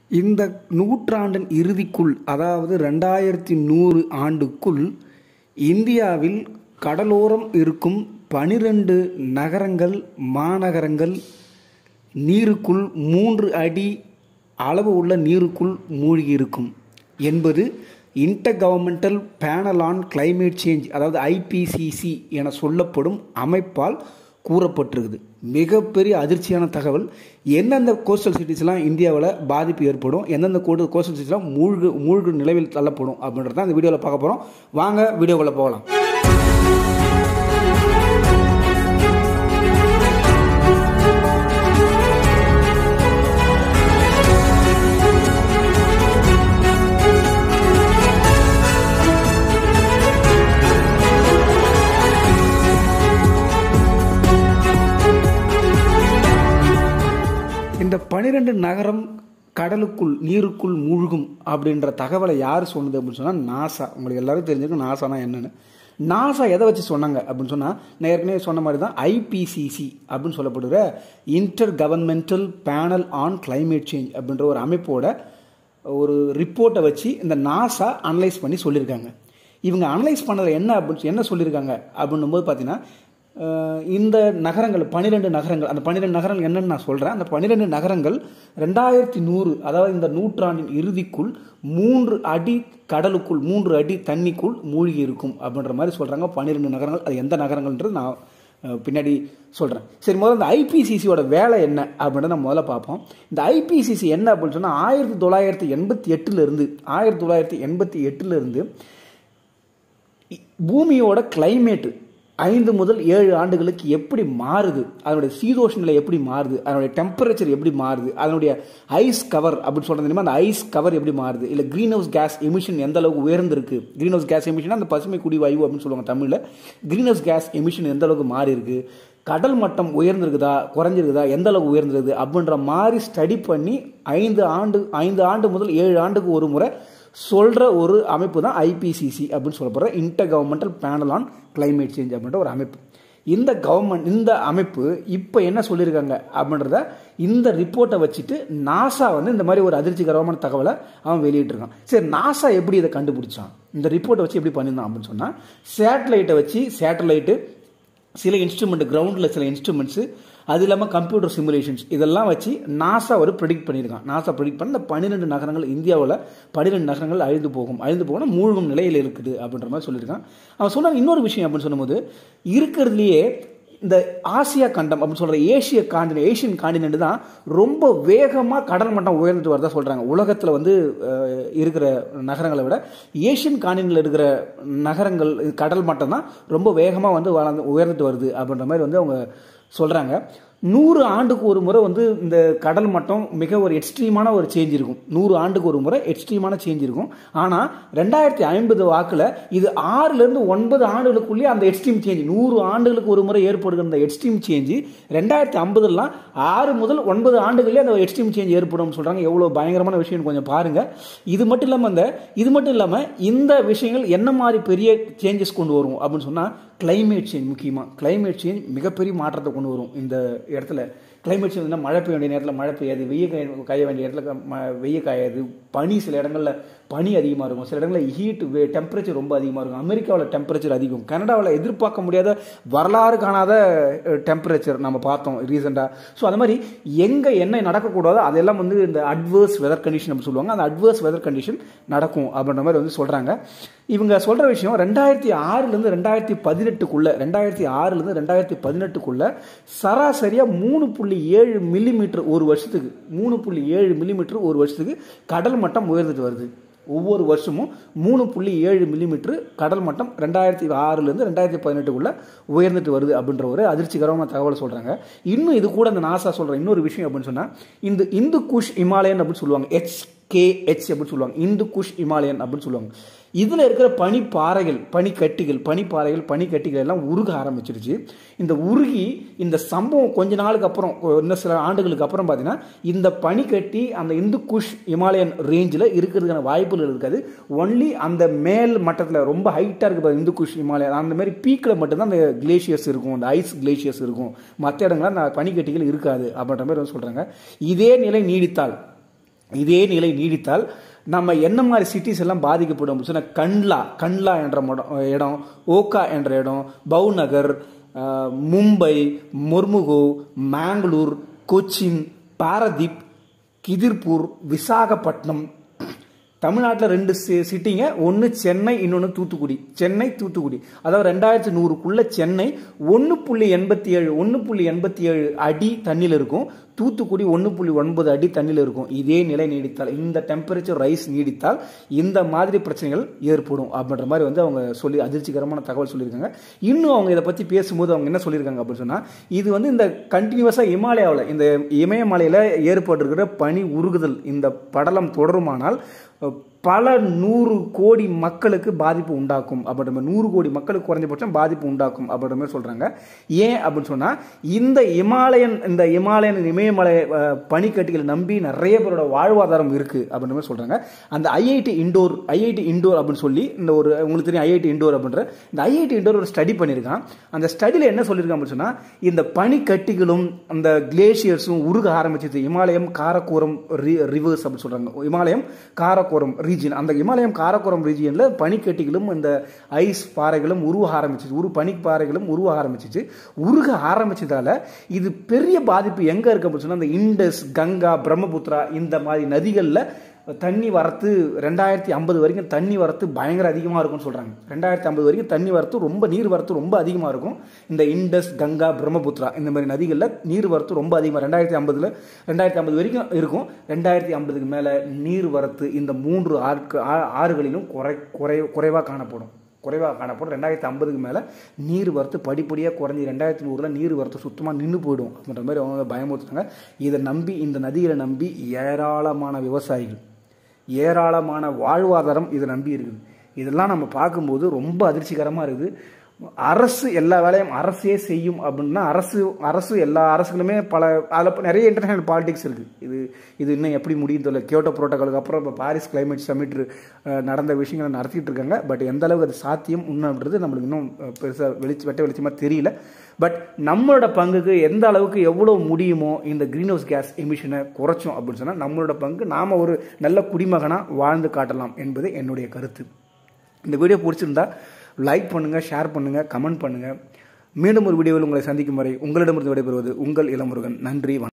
இந்த நூற்றாண்டின் இறுதிக்குள் அதாவது ரெண்டாயிரத்தி நூறு ஆண்டுக்குள் இந்தியாவில் கடலோரம் இருக்கும் பனிரெண்டு நகரங்கள் மாநகரங்கள் நீருக்குள் மூன்று அடி அளவு உள்ள நீருக்குள் மூழ்கி இருக்கும் என்பது inter governmental panel on climate change அதாவது ஐபிசிசி என சொல்லப்படும் அமைப்பால் கூறப்பட்டிருக்குது மிகப்பெரிய அதிர்ச்சியான தகவல் எந்தெந்த கோஸ்டல் சிட்டிஸ்லாம் இந்தியாவில் பாதிப்பு ஏற்படும் எந்தெந்த கோடு கோஸ்டல் சிட்டிஸ்லாம் மூழ்கு மூழ்கு நிலவில் தள்ளப்படும் அப்படின்றது தான் இந்த வீடியோவில் பார்க்க போகிறோம் வாங்க வீடியோக்குள்ளே போகலாம் இந்த பனிரெண்டு நகரம் கடலுக்குள் நீருக்குள் மூழ்கும் அப்படின்ற தகவலை யார் சொன்னது அப்படின்னு சொன்னால் நாசா உங்களுக்கு எல்லாரும் தெரிஞ்சிருக்கும் நாசானா என்னன்னு நாசா எதை வச்சு சொன்னாங்க அப்படின்னு சொன்னால் நான் ஏற்கனவே சொன்ன மாதிரி தான் ஐபிசிசி அப்படின்னு சொல்லப்படுகிற inter governmental panel on climate change அப்படின்ற ஒரு அமைப்போட ஒரு ரிப்போர்ட்டை வச்சு இந்த நாசா அனலைஸ் பண்ணி சொல்லியிருக்காங்க இவங்க அனலைஸ் பண்ணதில் என்ன அப்படின்னு என்ன சொல்லியிருக்காங்க அப்படின்னும் போது பார்த்தீங்கன்னா இந்த நகரங்கள் பன்னிரெண்டு நகரங்கள் அந்த பன்னிரெண்டு நகரங்கள் என்னன்னு நான் சொல்கிறேன் அந்த பன்னிரெண்டு நகரங்கள் ரெண்டாயிரத்தி நூறு அதாவது இந்த நூற்றாண்டின் இறுதிக்குள் மூன்று அடி கடலுக்குள் மூன்று அடி தண்ணிக்குள் மூழ்கி இருக்கும் அப்படின்ற மாதிரி சொல்கிறாங்க பன்னிரெண்டு நகரங்கள் அது எந்த நகரங்கள்ன்றது நான் பின்னாடி சொல்கிறேன் சரி முதல்ல இந்த ஐபிசிசியோட வேலை என்ன அப்படின்றத நம்ம முதல்ல பார்ப்போம் இந்த ஐபிசிசி என்ன அப்படின்னு சொன்னால் ஆயிரத்தி தொள்ளாயிரத்தி எண்பத்தி எட்டுலேருந்து ஆயிரத்தி தொள்ளாயிரத்தி எண்பத்தி எட்டுலேருந்து பூமியோட கிளைமேட்டு ஐந்து முதல் ஏழு ஆண்டுகளுக்கு எப்படி மாறுது அதனுடைய சீதோஷ நிலை எப்படி மாறுது அதனுடைய டெம்பரேச்சர் எப்படி மாறுது அதனுடைய ஐஸ் கவர் அப்படின்னு சொல்றது தெரியுமா அந்த ஐஸ் கவர் எப்படி மாறுது இல்லை க்ரீன் ஹவுஸ் கேஸ் எமிஷன் எந்த அளவுக்கு உயர்ந்திருக்கு க்ரீன் ஹவுஸ் கேஸ் எமிஷன் அந்த பசுமை குடி வாயு அப்படின்னு சொல்லுவாங்க தமிழில் க்ரீன் ஹவுஸ் கேஸ் எமிஷன் எந்த அளவுக்கு மாறி இருக்கு கடல் மட்டம் உயர்ந்திருக்குதா குறைஞ்சிருக்குதா எந்த அளவுக்கு உயர்ந்திருக்குது அப்படின்ற மாதிரி ஸ்டடி பண்ணி ஐந்து ஆண்டு ஐந்து ஆண்டு முதல் ஏழு ஆண்டுக்கு ஒரு முறை சொல்கிற ஒரு அமைப்பு தான் ஐபிசிசி அப்படின்னு சொல்லப்படுற inter governmental panel on climate change அப்படின்ற ஒரு அமைப்பு இந்த கவர்மெண்ட் இந்த அமைப்பு இப்போ என்ன சொல்லியிருக்காங்க அப்படின்றத இந்த ரிப்போர்ட்டை வச்சுட்டு நாசா வந்து இந்த மாதிரி ஒரு அதிர்ச்சிகரமான தகவலை அவன் வெளியிட்டிருக்கான் சரி நாசா எப்படி இதை கண்டுபிடிச்சான் இந்த ரிப்போர்ட்டை வச்சு எப்படி பண்ணியிருந்தான் அப்படின்னு சொன்னால் சேட்டலைட்டை வச்சு சேட்டலைட்டு சில இன்ஸ்ட்ருமெண்ட் கிரவுண்டில் சில இன்ஸ்ட்ருமெண்ட்ஸு அது இல்லாமல் கம்ப்யூட்டர் சிமுலேஷன்ஸ் இதெல்லாம் வச்சு நாசா ஒரு ப்ரிடிக்ட் பண்ணியிருக்கான் நாசா ப்ரிடிக்ட் பண்ணி இந்த பன்னிரெண்டு நகரங்கள் இந்தியாவில் பன்னிரெண்டு நகரங்கள் அழிந்து போகும் அழிந்து போகணும் மூழ்கும் நிலையில் இருக்குது அப்படின்ற மாதிரி சொல்லியிருக்கான் அவன் சொன்ன இன்னொரு விஷயம் அப்படின்னு சொல்லும்போது இருக்கிறதுலையே இந்த ஆசியா கண்டம் அப்படின்னு சொல்கிற ஏசிய காண்டினென்ட் ஏஷியன் காண்டினென்ட் தான் ரொம்ப வேகமாக கடல் மட்டம் உயர்ந்துட்டு வரதா சொல்கிறாங்க உலகத்தில் வந்து இருக்கிற நகரங்களை விட ஏஷியன் காண்டினென்ட்ல இருக்கிற நகரங்கள் கடல் மட்டம் தான் ரொம்ப வேகமாக வந்து வளர்ந்து உயர்ந்துட்டு வருது அப்படின்ற மாதிரி வந்து அவங்க சொல்கிறாங்க நூறு ஆண்டுக்கு ஒரு முறை வந்து இந்த கடல் மட்டம் மிக ஒரு எக்ஸ்ட்ரீமான ஒரு சேஞ்ச் இருக்கும் நூறு ஆண்டுக்கு ஒரு முறை எக்ஸ்ட்ரீமான சேஞ்ச் இருக்கும் ஆனால் ரெண்டாயிரத்தி ஐம்பது வாக்கில் இது ஆறுலேருந்து ஒன்பது ஆண்டுகளுக்குள்ளேயே அந்த எக்ஸ்ட்ரீம் சேஞ்ச் நூறு ஆண்டுகளுக்கு ஒரு முறை ஏற்படுகிற அந்த எக்ஸ்ட்ரீம் சேஞ்சு ரெண்டாயிரத்தி ஐம்பதுலாம் ஆறு முதல் ஒன்பது ஆண்டுகளே அந்த எக்ஸ்ட்ரீம் சேஞ்ச் ஏற்படும் சொல்கிறாங்க எவ்வளோ பயங்கரமான விஷயம் கொஞ்சம் பாருங்கள் இது மட்டும் இல்லாமல் அந்த இது மட்டும் இல்லாமல் இந்த விஷயங்கள் என்ன மாதிரி பெரிய சேஞ்சஸ் கொண்டு வரும் அப்படின்னு சொன்னால் கிளைமேட் சேஞ்ச் முக்கியமாக கிளைமேட் சேஞ்ச் மிகப்பெரிய மாற்றத்தை கொண்டு வரும் இந்த இடத்துல கிளைமேட் சேஞ்ச் மழை பெய்ய வேண்டிய நேரத்தில் மழை பெய்யாது வெய்ய காய காய வேண்டிய இடத்துல வெய்ய காயாது பனி சில இடங்களில் பனி அதிகமாக இருக்கும் சில இடங்களில் ஹீட் டெம்பரேச்சர் ரொம்ப அதிகமாக இருக்கும் அமெரிக்காவில் டெம்பரேச்சர் அதிகம் கனடாவில் எதிர்பார்க்க முடியாத வரலாறு காணாத டெம்பரேச்சர் நம்ம பார்த்தோம் ரீசெண்டாக ஸோ அந்த மாதிரி எங்கே என்ன நடக்கக்கூடாதோ அதெல்லாம் வந்து இந்த அட்வர்ஸ் வெதர் கண்டிஷன் அப்படின்னு சொல்லுவாங்க அந்த அட்வர்ஸ் வெதர் கண்டிஷன் நடக்கும் அப்படின்ற மாதிரி வந்து சொல்கிறாங்க இவங்க சொல்கிற விஷயம் ரெண்டாயிரத்தி ஆறுலேருந்து ரெண்டாயிரத்தி பதினெட்டுக்குள்ளே ரெண்டாயிரத்தி ஆறுலேருந்து ரெண்டாயிரத்தி பதினெட்டுக்குள்ளே சராசரியாக மூணு புள்ளி ஏழு மில்லிமீட்டர் ஒரு வருஷத்துக்கு மூணு புள்ளி ஏழு மில்லிமீட்டர் ஒரு வருஷத்துக்கு கடல் மட்டம் உயர்ந்துட்டு வருது ஒவ்வொரு வருஷமும் மூணு புள்ளி ஏழு மில்லிமீட்டர் கடல் மட்டம் ரெண்டாயிரத்தி ஆறுலேருந்து ரெண்டாயிரத்தி பதினெட்டுக்குள்ளே உயர்ந்துட்டு வருது அப்படின்ற ஒரு அதிர்ச்சிகரமான தகவல் சொல்கிறாங்க இன்னும் இது கூட அந்த நாசா சொல்கிற இன்னொரு விஷயம் அப்படின்னு சொன்னால் இந்த இந்து குஷ் இமாலயன் அப்படின்னு சொல்லுவாங்க எச் கேஹெச் அப்படின்னு சொல்லுவாங்க இந்து குஷ் இமாலயன் அப்படின்னு சொல்லுவாங்க இதில் இருக்கிற பனிப்பாறைகள் பனிக்கட்டிகள் பனிப்பாறைகள் பனிக்கட்டிகள் எல்லாம் உருக ஆரம்பிச்சிருச்சு இந்த உருகி இந்த சம்பவம் கொஞ்ச நாளுக்கு அப்புறம் இன்னும் சில ஆண்டுகளுக்கு அப்புறம் பார்த்தீங்கன்னா இந்த பனிக்கட்டி அந்த இந்து குஷ் இமாலயன் ரேஞ்சில் இருக்கிறதுக்கான வாய்ப்புகள் இருக்காது ஒன்லி அந்த மேல் மட்டத்தில் ரொம்ப ஹைட்டாக இருக்குது இந்து குஷ் இமாலயன் அந்த மாதிரி பீக்கில் மட்டும்தான் அந்த கிளேஷியர்ஸ் இருக்கும் அந்த ஐஸ் கிளேஷியர்ஸ் இருக்கும் மற்ற இடங்களில் அந்த பனிக்கட்டிகள் இருக்காது அப்படின்ற மாதிரி சொல்கிறாங்க இதே நிலை நீடித்தால் இதே நிலை நீடித்தால் நம்ம என்ன மாதிரி சிட்டிஸ் எல்லாம் பாதிக்கப்படும் அப்படின்னு சொன்னா கண்லா கண்லா என்ற மொட- இடம் ஓகா என்ற இடம் பவுநகர் அஹ், மும்பை மொர்முகோ மேங்களூர் கொச்சின் பாரதீப் கிதிர்பூர் விசாகப்பட்டினம் தமிழ்நாட்டில் ரெண்டு சி- சிட்டிங்க ஒன்று சென்னை இன்னொன்று தூத்துக்குடி சென்னை தூத்துக்குடி அதாவது ரெண்டாயிரத்தி நூறுக்குள்ள சென்னை ஒன்று புள்ளி எண்பத்தி ஏழு ஒன்று புள்ளி எண்பத்தி ஏழு அடி தண்ணியில் இருக்கும் தூத்துக்குடி ஒன்று புள்ளி ஒன்பது அடி தண்ணியில் இருக்கும் இதே நிலை நீடித்தால் இந்த டெம்பரேச்சர் ரைஸ் நீடித்தால் இந்த மாதிரி பிரச்சனைகள் ஏற்படும் அப்படின்ற மாதிரி வந்து அவங்க சொல்லி அதிர்ச்சிகரமான தகவல் சொல்லியிருக்காங்க இன்னும் அவங்க இதை பற்றி பேசும்போது அவங்க என்ன சொல்லியிருக்காங்க அப்படின்னு சொன்னால் இது வந்து இந்த கண்டினியூஸாக இமாலயாவில் இந்த இமயமலையில் ஏற்பட்டிருக்கிற பனி உருகுதல் இந்த படலம் தொடருமானால் அஹ், பல நூறு கோடி மக்களுக்கு பாதிப்பு உண்டாக்கும் அப்படின்ற மாதிரி நூறு கோடி மக்களுக்கு குறைஞ்சபட்சம் பாதிப்பு உண்டாக்கும் அப்படின்ற மாதிரி சொல்றாங்க ஏன் அப்படின்னு சொன்னா இந்த இமாலயன் இந்த இமாலயன் இமயமலை அஹ், பனிக்கட்டிகளை நம்பி நிறைய பேரோட வாழ்வாதாரம் இருக்கு அப்படின்ற மாதிரி சொல்றாங்க அந்த ஐஐடி இண்டோர் ஐஐடி இண்டோர் அப்படின்னு சொல்லி இந்த ஒரு உங்களுக்கு தெரியும் ஐஐடி இண்டோர் அப்படின்ற இந்த ஐஐடி இண்டோர் ஒரு ஸ்டடி பண்ணியிருக்கான் அந்த ஸ்டடியில் என்ன சொல்லியிருக்கான் அப்படின்னு சொன்னா இந்த பனிக்கட்டிகளும் அந்த கிளேசியர்ஸும் உருக ஆரம்பிச்சது இமாலயம் காரக்கோரம் ரிவர்ஸ் அப்படின்னு சொல்றாங்க இமாலயம் காரக்கோரம் ரீஜியன் அந்த இமாலயம் காரக்கோரம் ரீஜியன்ல பனிக்கட்டிகளும் இந்த ஐஸ் பாறைகளும் உருவ ஆரம்பிச்சிச்சு உரு பனிப்பாறைகளும் உருவ ஆரம்பிச்சிச்சு உருக ஆரம்பிச்சதால இது பெரிய பாதிப்பு எங்க இருக்கு அப்படின்னு சொன்னா இந்த இண்டஸ் கங்கா பிரம்மபுத்திரா இந்த மாதிரி நதிகள்ல தண்ணி வரத்து ரெண்டாயிரத்தி ஐம்பது வரைக்கும் தண்ணி வரத்து பயங்கர அதிகமாக இருக்கும்னு சொல்கிறாங்க ரெண்டாயிரத்தி ஐம்பது வரைக்கும் தண்ணி வரத்து ரொம்ப நீர் வரத்து ரொம்ப அதிகமாக இருக்கும் இந்த இண்டஸ் கங்கா பிரம்மபுத்திரா இந்த மாதிரி நதிகளில் நீர் வரத்து ரொம்ப அதிகமாக ரெண்டாயிரத்தி ஐம்பதுல ரெண்டாயிரத்தி ஐம்பது வரைக்கும் இருக்கும் ரெண்டாயிரத்தி ஐம்பதுக்கு மேலே நீர் வரத்து இந்த மூன்று ஆறு ஆறுகளிலும் குறை குறை குறைவாக காணப்படும் குறைவாக காணப்படும் ரெண்டாயிரத்தி ஐம்பதுக்கு மேலே நீர் வரத்து படிப்படியாக குறைஞ்சி ரெண்டாயிரத்தி நூறில் நீர் வரத்து சுத்தமாக நின்று போயிடும் அப்படின்ற மாதிரி அவங்க பயமுறுத்துறாங்க இதை நம்பி இந்த நதிகளை நம்பி ஏராளமான விவசாயிகள் ஏராளமான வாழ்வாதாரம் இதை நம்பி இருக்குது இதெல்லாம் நம்ம பார்க்கும்போது ரொம்ப அதிர்ச்சிகரமாக இருக்குது அரசு எல்லா வேலையும் அரசே செய்யும் அப்படின்னா அரசு அரசு எல்லா அரசுகளுமே பல அதில் நிறைய இன்டர்நேஷனல் பாலிடிக்ஸ் இருக்குது இது இது இன்னும் எப்படி முடியும் தெரியல கியோட்டோ புரோட்டோக்காலுக்கு அப்புறம் இப்போ பாரிஸ் கிளைமேட் சமிட் நடந்த விஷயங்களை நடத்திட்டு இருக்காங்க பட் எந்த அளவுக்கு அது சாத்தியம் உண்மைன்றது நம்மளுக்கு இன்னும் பெருசாக வெளிச்சு வெட்ட வெளிச்சமாக தெரியல பட் நம்மளோட பங்குக்கு எந்த அளவுக்கு எவ்வளோ முடியுமோ இந்த க்ரீன் ஹவுஸ் கேஸ் எமிஷனை குறைச்சோம் அப்படின்னு சொன்னால் நம்மளோட பங்கு நாம் ஒரு நல்ல குடிமகனாக வாழ்ந்து காட்டலாம் என்பது என்னுடைய கருத்து இந்த வீடியோ பிடிச்சிருந்தா லைக் பண்ணுங்கள் ஷேர் பண்ணுங்கள் கமெண்ட் பண்ணுங்கள் மீண்டும் ஒரு வீடியோவில் உங்களை சந்திக்கும் வரை உங்களிடமிருந்து விடைபெறுவது உங்கள் இளமுருகன் நன்றி வணக்கம்